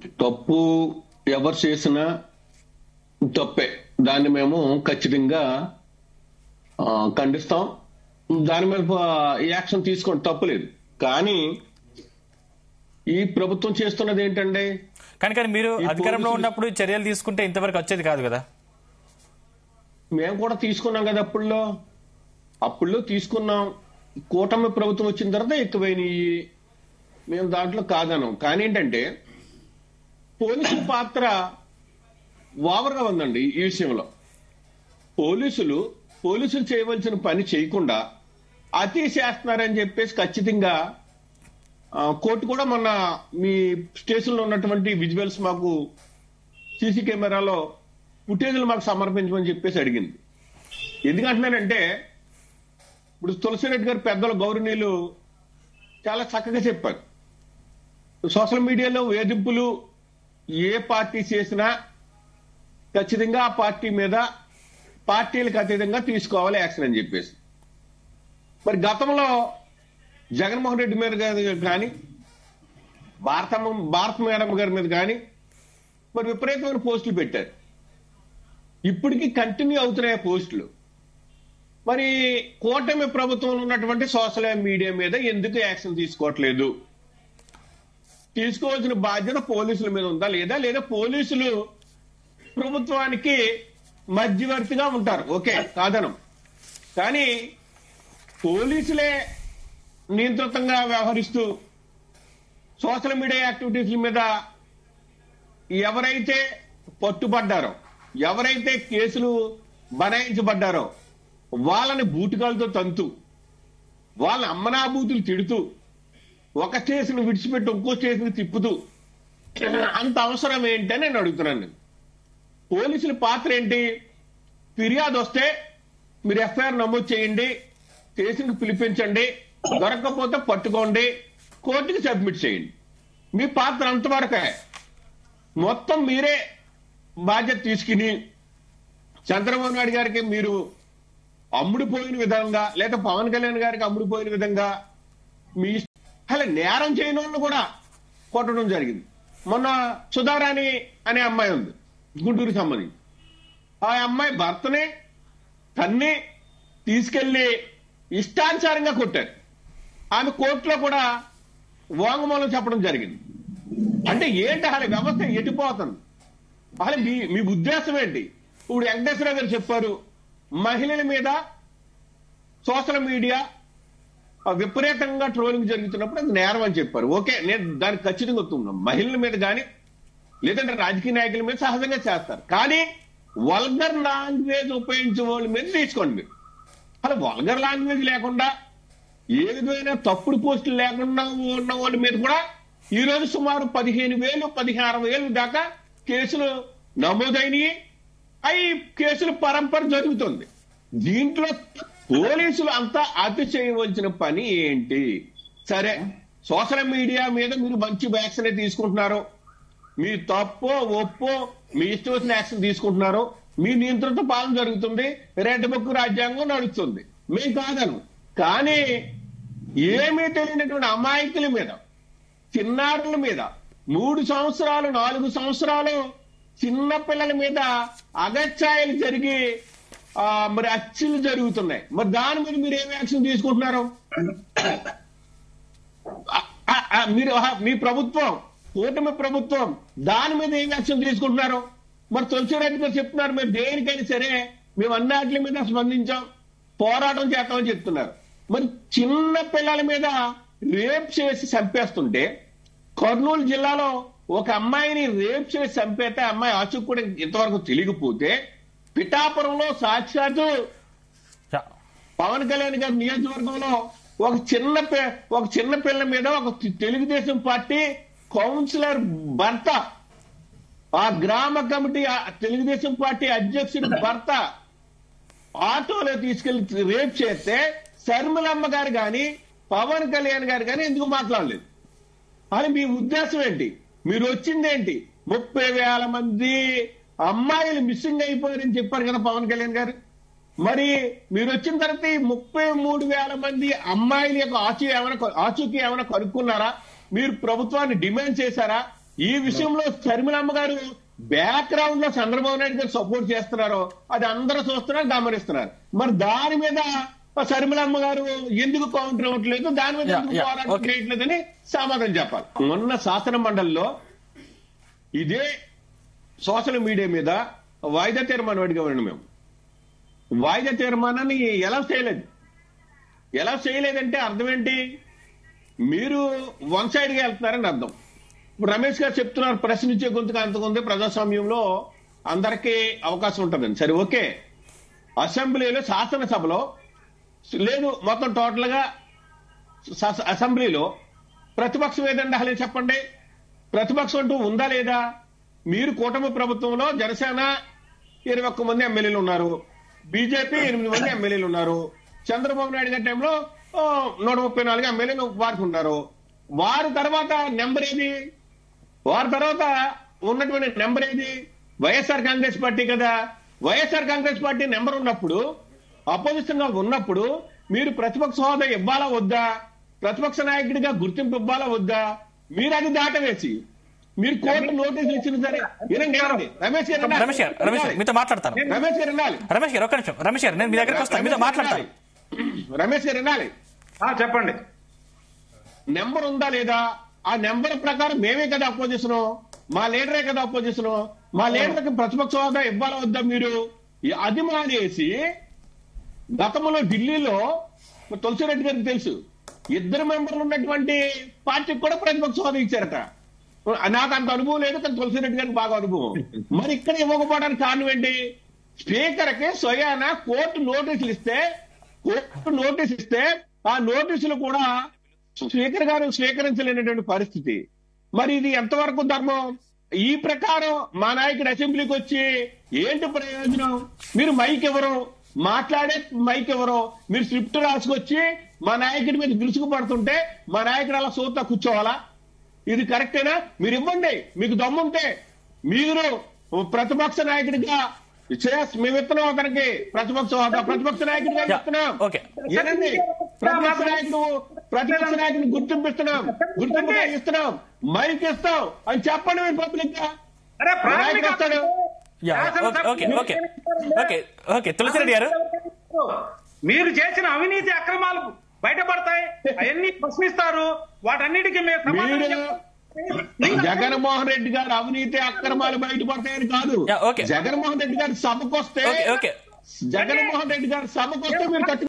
తప్పు ఎవరు చేసినా తప్పే దాన్ని మేము ఖచ్చితంగా ఆ, ఖండిస్తాం దాని మీద ప- యాక్షన్ తీసుకోండి తప్పులేదు కానీ ఈ ప్రభుత్వం చేస్తున్నది ఏంటంటే కానీ కానీ మీరు ఈ అధికారంలో పోలీసులు- ఉన్నప్పుడు చర్యలు తీసుకుంటే ఇంతవరకు వచ్చేది కాదు కదా మేము కూడా తీసుకున్నాం కదా అప్పుల్లో అప్పుల్లో తీసుకున్నాం కూటమి ప్రభుత్వం వచ్చిన తర్వాత ఎక్కువైనవి మేము దాంట్లో కాదనం కానీ ఏంటంటే పోలీసుల పాత్ర ఓవర్గా ఉందండి ఈ విషయంలో పోలీసులు పోలీసులు చేయవలసిన పని చేయకుండా అతి చేస్తున్నారని చెప్పేసి ఖచ్చితంగా ఆ, కోర్టు కూడా మొన్న మీ స్టేషన్ లో ఉన్నటువంటి విజువల్స్ మాకు సీసీ కెమెరాలో ఫుటేజ్లు మాకు సమర్పించమని చెప్పేసి అడిగింది ఎందుకంటున్నానంటే ఇప్పుడు తులసిరెడ్డి గారు పెద్దల గౌరవనీయులు చాలా చక్కగా చెప్పారు సోషల్ మీడియాలో వేధింపులు ఏ పార్టీ చేసినా ఖచ్చితంగా ఆ పార్టీ మీద పార్టీలకు అతీతంగా తీసుకోవాలి యాక్షన్ అని చెప్పేసి మరి గతంలో జగన్మోహన్ రెడ్డి మీద గాని- కానీ భారతమ్మ భారత మేడం గారి మీద కానీ మరి విపరీతమైన పోస్టులు పెట్టారు ఇప్పటికీ కంటిన్యూ అవుతున్నాయి ఆ పోస్టులు మరి కూటమి ప్రభుత్వంలో ఉన్నటువంటి సోషల్ మీడియా మీద ఎందుకు యాక్షన్ తీసుకోవట్లేదు తీసుకోవాల్సిన బాధ్యత పోలీసుల మీద ఉందా లేదా లేదా పోలీసులు ప్రభుత్వానికి మధ్యవర్తిగా ఉంటారు ఓకే కాదనం కానీ పోలీసులే నియంత్రితంగా వ్యవహరిస్తూ సోషల్ మీడియా యాక్టివిటీస్ మీద ఎవరైతే పట్టుబడ్డారో ఎవరైతే కేసులు బనాయించబడ్డారో వాళ్ళని బూటుకాలతో తంతు వాళ్ళ అమ్మనాభూతులు తిడుతూ ఒక స్టేషన్ విడిచిపెట్టి ఇంకో స్టేషన్ తిప్పుతూ అంత అవసరం ఏంటని నేను అడుగుతున్నాను నేను. పోలీసుల పాత్ర ఏంటి ఫిర్యాదు వస్తే మీరు ఎఫ్ఐఆర్ నమోదు చేయండి స్టేషన్కి పిలిపించండి దొరకకపోతే పట్టుకోండి కోర్టుకి సబ్మిట్ చేయండి మీ పాత్ర అంతవరకే మొత్తం మీరే బాధ్యత తీసుకుని చంద్రబాబు నాయుడు గారికి మీరు అమ్ముడుపోయిన విధంగా లేదా పవన్ కళ్యాణ్ గారికి అమ్ముడుపోయిన విధంగా మీ ఇష్ట- అలా నేరం చేయని వాళ్ళు కూడా కొట్టడం జరిగింది మొన్న సుధారాణి అనే అమ్మాయి ఉంది గుంటూరుకి సంబంధించి ఆ అమ్మాయి భర్తని తన్ని తీసుకెళ్లి ఇష్టానుసారంగా కొట్టారు ఆమె కోర్టులో కూడా వాంగ్మూలం చెప్పడం జరిగింది అంటే ఏంటి అసలు వ్యవస్థ ఎటుపోతుంది అసలు మీ మీ ఉద్దేశం ఏంటి ఇప్పుడు వెంకటేశ్వర గారు చెప్పారు మహిళల మీద సోషల్ మీడియా ఆ విపరీతంగా ట్రోలింగ్ జరుగుతున్నప్పుడు అది నేరం అని చెప్పారు ఓకే నేను దానికి ఖచ్చితంగా ఒప్పుకున్నాను మహిళల మీద కానీ లేదంటే రాజకీయ నాయకుల మీద సహజంగా చేస్తారు కానీ వల్గర్ లాంగ్వేజ్ ఉపయోగించే వాళ్ళ మీద తీసుకోండి మీరు అసలు వల్గర్ లాంగ్వేజ్ లేకుండా ఏ విధమైన తప్పుడు పోస్టులు లేకుండా ఉన్న వాళ్ళ మీద కూడా ఈ రోజు సుమారు పదిహేను వేలు పదిహారు వేలు దాకా కేసులు నమోదైనవి అవి కేసుల పరంపర జరుగుతుంది దీంట్లో పోలీసులు అంతా అతి చేయవలసిన పని ఏంటి సరే సోషల్ మీడియా మీద మీరు మంచి వ్యాక్సిన్ తీసుకుంటున్నారు మీ తప్పో ఒప్పో మీ ఇష్టం వచ్చిన యాక్షన్ తీసుకుంటున్నారు మీ నియంత్రిత పాలన జరుగుతుంది రెడ్ బుక్ రాజ్యాంగం నడుస్తుంది మేము కాదను కానీ ఏమీ తెలియనటువంటి అమాయకుల మీద చిన్నారుల మీద మూడు సంవత్సరాలు నాలుగు సంవత్సరాలు చిన్న పిల్లల మీద అగత్యాయాలు జరిగి ఆ, మరి అచ్చులు జరుగుతున్నాయి మరి దాని మీద మీరు ఏం యాక్షన్ తీసుకుంటున్నారు ఆ, ఆ, ఆ, మీరు ఆహా, మీ ప్రభుత్వం కూటమి ప్రభుత్వం దాని మీద ఏం యాక్షన్ తీసుకుంటున్నారు మరి తులసిరెడ్డి గారు చెప్తున్నారు మేము దేనికైనా సరే మేము అన్నిటి మీద స్పందించాం పోరాటం చేస్తామని చెప్తున్నారు మరి చిన్న పిల్లల మీద రేప్ చేసి చంపేస్తుంటే కర్నూలు జిల్లాలో ఒక అమ్మాయిని రేప్ చేసి చంపేస్తే ఆ అమ్మాయి ఆచూకు కూడా ఇంతవరకు తెలియకపోతే పిఠాపురంలో సాక్షాత్తు యా. పవన్ కళ్యాణ్ గారి నియోజకవర్గంలో ఒక చిన్న పి- ఒక చిన్న పిల్ల మీద ఒక తి- తెలుగుదేశం పార్టీ కౌన్సిలర్ భర్త ఆ గ్రామ కమిటీ ఆ తెలుగుదేశం పార్టీ అధ్యక్షుడి భర్త ఆటోలో తీసుకెళ్లి రేప్ చేస్తే శర్మిలమ్మ గారు గాని పవన్ కళ్యాణ్ గారు గాని ఎందుకు మాట్లాడలేదు అని మీ ఉద్దేశం ఏంటి మీరు వచ్చింది ఏంటి ముప్పై వేల మంది అమ్మాయిలు మిస్సింగ్ అయిపోయారని చెప్పారు కదా పవన్ కళ్యాణ్ గారు మరి మీరు వచ్చిన తర్వాత ఈ ముప్పై మూడు వేల మంది అమ్మాయిల యొక్క ఆచూ ఏమైనా కొ- ఆచూకీ ఏమైనా కనుక్కున్నారా మీరు ప్రభుత్వాన్ని డిమాండ్ చేశారా ఈ విషయంలో శర్మిలమ్మ గారు బ్యాక్గ్రౌండ్ లో చంద్రబాబు నాయుడు గారు సపోర్ట్ చేస్తున్నారో అది అందరూ చూస్తున్నారు గమనిస్తున్నారు మరి దాని మీద శర్మిలమ్మ గారు ఎందుకు కౌంటర్ అవ్వట్లేదు దాని మీద Yeah, ఎందుకు yeah, పోరాటం okay. చేయట్లేదని సమాధానం చెప్పాలి మొన్న శాసన మండలిలో ఇదే సోషల్ మీడియా మీద వాయిదా తీర్మానం అడిగామండి మేము వాయిదా తీర్మానాన్ని ఎలా చేయలేదు ఎలా చేయలేదంటే అర్థం ఏంటి మీరు వన్ సైడ్ గా వెళ్తున్నారని అర్థం ఇప్పుడు రమేష్ గారు చెప్తున్నారు ప్రశ్నించే గొంతుకు అంతకుంది ప్రజాస్వామ్యంలో అందరికీ అవకాశం ఉంటుందని సరే ఓకే అసెంబ్లీలో శాసనసభలో లేదు మొత్తం టోటల్ గా స- అసెంబ్లీలో ప్రతిపక్షం ఏదండి అసలు చెప్పండి ప్రతిపక్షం అంటూ ఉందా లేదా మీరు కూటమి ప్రభుత్వంలో జనసేన ఇరవై ఒక్క మంది ఎమ్మెల్యేలు ఉన్నారు బీజేపీ ఎనిమిది మంది ఎమ్మెల్యేలు ఉన్నారు చంద్రబాబు నాయుడు గారి టైంలో ఓ, నూట ముప్పై నాలుగు ఎమ్మెల్యేలు వారికి ఉన్నారు వారి తర్వాత నెంబర్ ఏది వారి తర్వాత ఉన్నటువంటి నెంబర్ ఏది వైఎస్ఆర్ కాంగ్రెస్ పార్టీ కదా వైఎస్ఆర్ కాంగ్రెస్ పార్టీ నెంబర్ ఉన్నప్పుడు అపోజిషన్ గా ఉన్నప్పుడు మీరు ప్రతిపక్ష హోదా ఇవ్వాలా వద్దా ప్రతిపక్ష నాయకుడిగా గుర్తింపు ఇవ్వాలా వద్దా మీరు అది దాటవేసి మీరు కోర్టు నోటీసులు ఇచ్చిన సరే వినండి, వినండి. రమేష్ గారు వినాలి. రమేష్ గారు రమేష్ గారు మీతో మాట్లాడతాను రమేష్ గారు వినాలి రమేష్ గారు ఒక్క నిమిషం రమేష్ గారు నేను మీ దగ్గరికి వస్తాను మీతో మాట్లాడతాను రమేష్ గారు వినాలి ఆ, చెప్పండి నెంబర్ ఉందా లేదా ఆ నెంబర్ ప్రకారం మేమే కదా అపోజిషన్ మా లీడరే కదా అపోజిషన్ మా లీడర్కి ప్రతిపక్ష హోదా ఇవ్వాలా వద్దా మీరు ఈ- అది మానేసి గతంలో ఢిల్లీలో తులసిరెడ్డి గారికి తెలుసు ఇద్దరు మెంబర్లు ఉన్నటువంటి పార్టీకి కూడా ప్రతిపక్ష హోదా ఇచ్చారట నాకు అంత అనుభవం లేదు కానీ తులసిరెడ్డి గారికి బాగా అనుభవం మరి ఇక్కడ ఇవ్వకపోవడానికి కారణం ఏంటి స్పీకర్ కి స్వయాన కోర్టు నోటీసులు ఇస్తే కోర్టు నోటీస్ ఇస్తే ఆ నోటీసులు కూడా స్పీకర్ గారు స్వీకరించలేనటువంటి పరిస్థితి మరి ఇది ఎంతవరకు ధర్మం ఈ ప్రకారం మా నాయకుడు అసెంబ్లీకి వచ్చి ఏంటి ప్రయోజనం మీరు మైక్ ఎవరు మాట్లాడే మైక్ ఎవరు మీరు స్క్రిప్ట్ రాసుకొచ్చి మా నాయకుడి మీద విరుసుకు పడుతుంటే మా నాయకుడు అలా సోతా కూర్చోవాలా ఇది కరెక్టేనా మీరు ఇవ్వండి మీకు దమ్ముంటే మీరు ప్రతిపక్ష నాయకుడిగా చేస్ మేము ఇస్తున్నాం అతనికి ప్రతిపక్ష హోదా ప్రతిపక్ష నాయకుడిగా Yeah, ఇస్తున్నాం okay. ఏనండి ప్రతిపక్ష నాయకుడు ప్రతిపక్ష నాయకుడిని గుర్తింపు ఇస్తున్నాం గుర్తింపు ఇస్తున్నాం మైక్ ఇస్తాం అని చెప్పండి మీరు పబ్లిక్ గా అరే మా నాయకుడు వస్తాడు yeah okay okay okay okay okay Tulasireddy గారు మీరు చేసిన అవినీతి అక్రమాలు బయటపడతాయి అవన్నీ ప్రశ్నిస్తారు వాటన్నిటికీ మేము సమాధానం మీరు చెప్తాం. జగన్మోహన్ రెడ్డి గారు అవినీతి అక్రమాలు బయటపడతాయని కాదు Yeah, okay. జగన్మోహన్ రెడ్డి గారి సభకు వస్తే ఓకే ఓకే జగన్మోహన్ రెడ్డి గారి సభకు వస్తే మీరు కట్టు